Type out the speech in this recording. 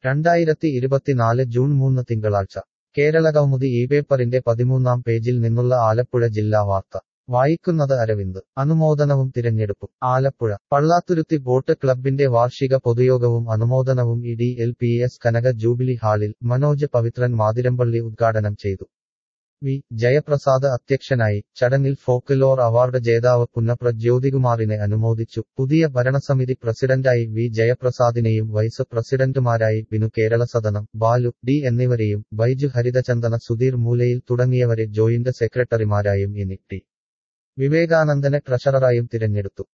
രണ്ടായിരത്തി ഇരുപത്തിനാല് ജൂൺ മൂന്ന് തിങ്കളാഴ്ച കേരളകൗമുദി ഈ പേപ്പറിന്റെ പതിമൂന്നാം പേജിൽ നിന്നുള്ള ആലപ്പുഴ ജില്ലാ വാർത്ത വായിക്കുന്നത് അരവിന്ദ് അനുമോദനവും തിരഞ്ഞെടുപ്പും ആലപ്പുഴ പള്ളാത്തുരുത്തി ബോട്ട് ക്ലബിന്റെ വാർഷിക പൊതുയോഗവും അനുമോദനവും E D L P S Kanaka jubilee ഹാളിൽ മനോജ് പവിത്രൻ മാതിരമ്പള്ളി ഉദ്ഘാടനം ചെയ്തു വി ജയപ്രസാദ് അധ്യക്ഷനായി ചടങ്ങിൽ ഫോക്ക്ലോർ അവാർഡ് ജേതാവ് പുന്നപ്ര ജ്യോതികുമാറിനെ അനുമോദിച്ചു പുതിയ ഭരണസമിതി പ്രസിഡന്റായി വി ജയപ്രസാദിനെയും വൈസ് പ്രസിഡന്റുമാരായി ബിനു കേരളസദനം ബാലു ഡി എന്നിവരെയും ബൈജു ഹരിതചന്ദന സുധീർ മൂലയിൽ തുടങ്ങിയവരെ ജോയിന്റ് സെക്രട്ടറിമാരായും എനി ടി വിവേകാനന്ദനെ ട്രഷററായും തിരഞ്ഞെടുത്തു